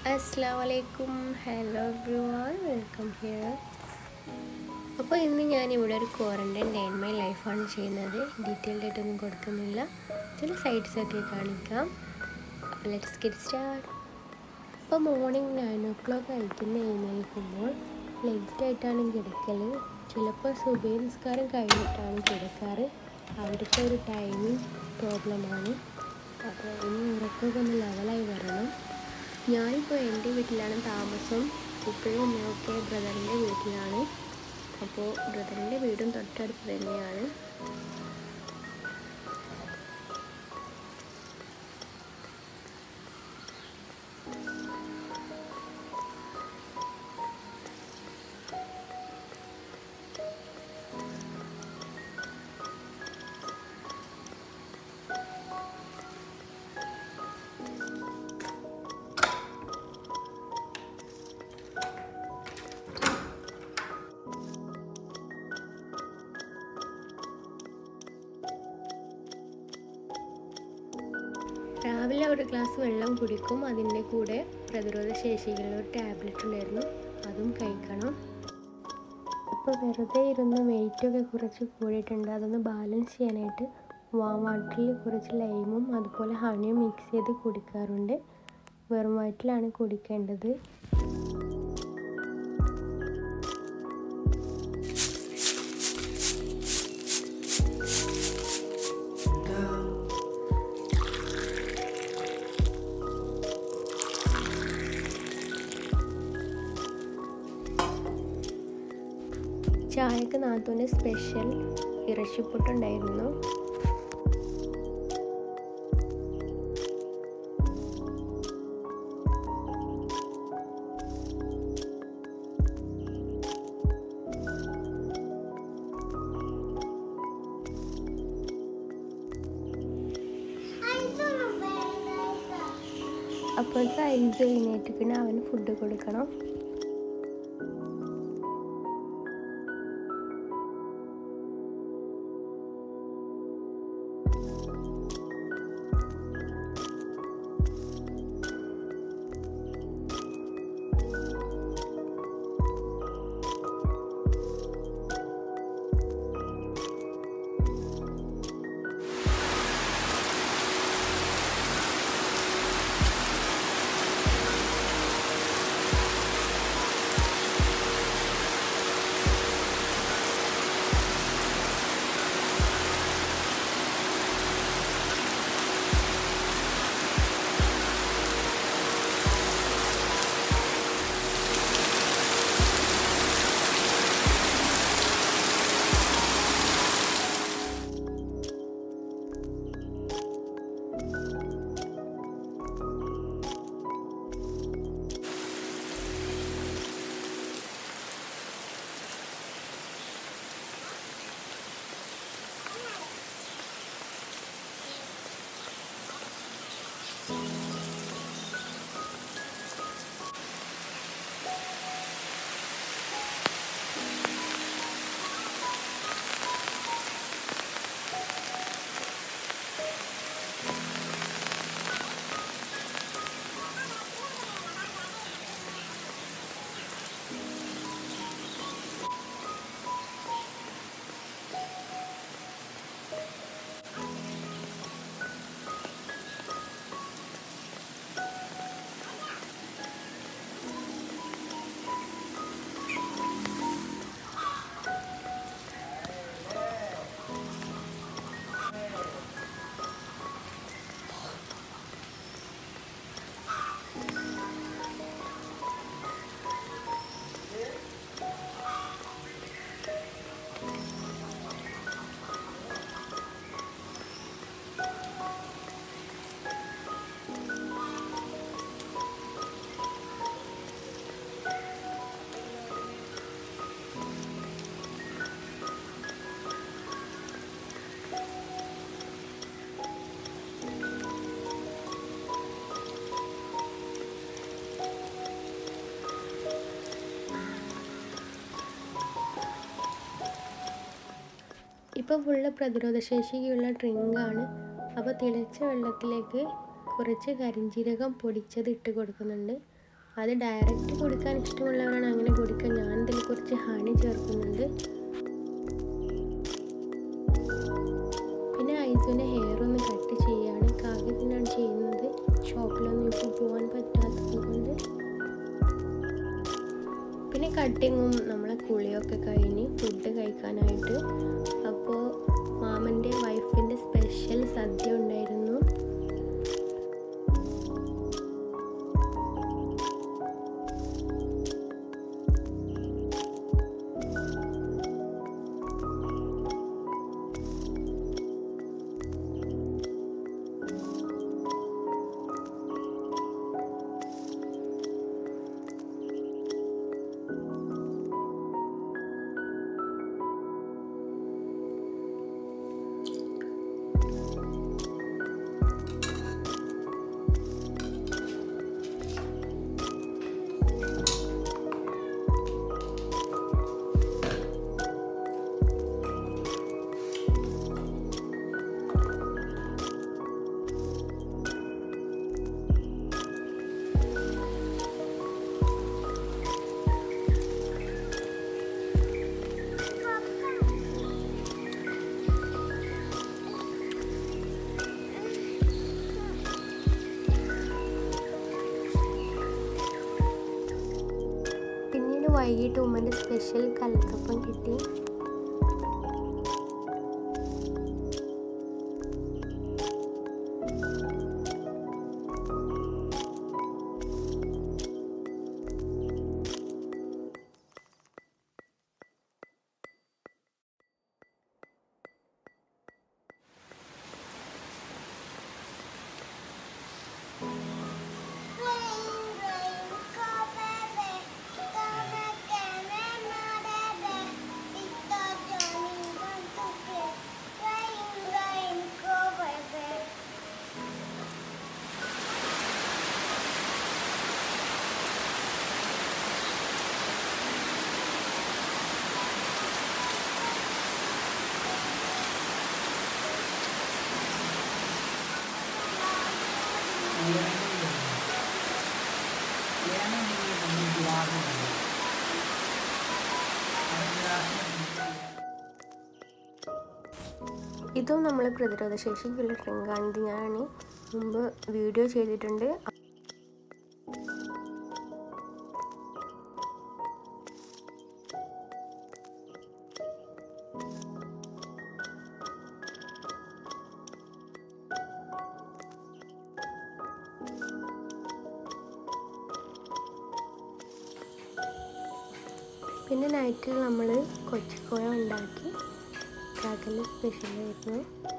അസ്സാം വലൈക്കും hello everyone welcome here അപ്പോൾ ഇന്ന് ഞാനിവിടെ ഒരു ക്വാറൻറ്റൈൻ ഡേ മൈ ലൈഫാണ് ചെയ്യുന്നത് ഡീറ്റെയിൽഡ് ആയിട്ടൊന്നും കൊടുക്കുന്നില്ല ചില സൈഡ്സ് ഒക്കെ കാണിക്കാം ലെറ്റ്സ് ഗെറ്റ് സ്റ്റാർട്ട് അപ്പോൾ മോർണിംഗ് നയൻ ഓ ക്ലോക്ക് കഴിക്കുന്ന എഴുന്നേൽക്കുമ്പോൾ ലേറ്റ് ആയിട്ടാണ് കിടക്കൽ ചിലപ്പോൾ സുബൈ നിസ്കാരം കഴിഞ്ഞിട്ടാണ് കിടക്കാറ് അവിടുത്തെ ഒരു ടൈമിംഗ് പ്രോബ്ലമാണ് അപ്പോൾ ഇനി ഉറക്കമൊക്കെ ഒന്ന് ലെവലായി വരണം ഞാനിപ്പോൾ എൻ്റെ വീട്ടിലാണ് താമസം ഇപ്പോഴും ഉമ്മയൊക്കെ ബ്രദറിൻ്റെ വീട്ടിലാണ് അപ്പോൾ ബ്രദറിൻ്റെ വീടും തൊട്ടടുത്ത് തന്നെയാണ് രാവിലെ ഒരു ഗ്ലാസ് വെള്ളം കുടിക്കും അതിൻ്റെ കൂടെ പ്രതിരോധ ശേഷിക്കുള്ള ഒരു ടാബ്ലറ്റ് ഉണ്ടായിരുന്നു അതും കഴിക്കണം അപ്പോൾ വെറുതെ ഇരുന്ന് വെയിറ്റൊക്കെ കുറച്ച് കൂടിയിട്ടുണ്ട് അതൊന്ന് ബാലൻസ് ചെയ്യാനായിട്ട് വാം വാട്ടറിൽ കുറച്ച് ലൈമും അതുപോലെ ഹണിയും മിക്സ് ചെയ്ത് കുടിക്കാറുണ്ട് വെറും വയറ്റിലാണ് കുടിക്കേണ്ടത് ചായക്ക് നാത്തൂൻ്റെ സ്പെഷ്യൽ ഇറച്ചിപ്പുട്ടുണ്ടായിരുന്നു അപ്പോഴത്തെ ഐസ് എഴുന്നേറ്റിക്കണ അവന് ഫുഡ് കൊടുക്കണം ഇപ്പോൾ ഫുള്ള് പ്രതിരോധശേഷിക്കുള്ള ഡ്രിങ്കാണ് അപ്പോൾ തിളച്ച വെള്ളത്തിലേക്ക് കുറച്ച് കരിഞ്ജീരകം പൊടിച്ചത് ഇട്ട് കൊടുക്കുന്നുണ്ട് അത് ഡയറക്റ്റ് കുടിക്കാൻ ഇഷ്ടമുള്ളവരാണ് അങ്ങനെ കുടിക്കുക ഞാൻ ഇതിൽ കുറച്ച് ഹണി ചേർക്കുന്നുണ്ട് പിന്നെ ഐസുവിൻ്റെ ഹെയർ ഒന്ന് കട്ട് ചെയ്യാണ് കാവ്യത്തിനാണ് ചെയ്യുന്നത് ഷോപ്പിലൊന്നും ഇപ്പോൾ പോകാൻ പറ്റാത്തത് കൊണ്ട് പിന്നെ കട്ടിങ്ങും നമ്മളെ കുളിയൊക്കെ കഴിഞ്ഞ് ഫുഡ് കഴിക്കാനായിട്ട് അപ്പോൾ മാമൻ്റെ വൈഫിൻ്റെ സ്പെഷ്യൽ സദ്യ ഉണ്ടായിരുന്നു പിന്നീട് വൈകിട്ട് ഉമ്മൻ്റെ സ്പെഷ്യൽ കലത്തപ്പം കിട്ടി ഇതും നമ്മൾ പ്രതിരോധ ശേഷിക്കുള്ള ഡ്രിങ്കാണ് ഇത് ഞാൻ മുമ്പ് വീഡിയോ ചെയ്തിട്ടുണ്ട് പിന്നെ നൈറ്റിൽ നമ്മൾ കൊച്ചിക്കോഴ ഉണ്ടാക്കി കാക്കൻ്റെ സ്പെഷ്യലായിരുന്നു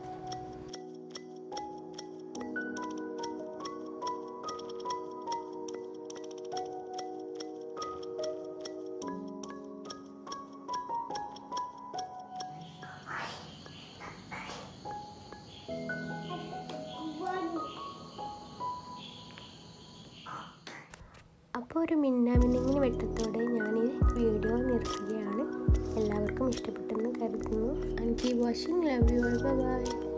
അപ്പോൾ ഒരു മിന്നാമിന്നിങ്ങിന് വെട്ടത്തോടെ ഞാൻ ഈ വീഡിയോ നിർത്തുകയാണ് എല്ലാവർക്കും ഇഷ്ടപ്പെട്ടെന്ന് കരുതുന്നു and keep watching love you all by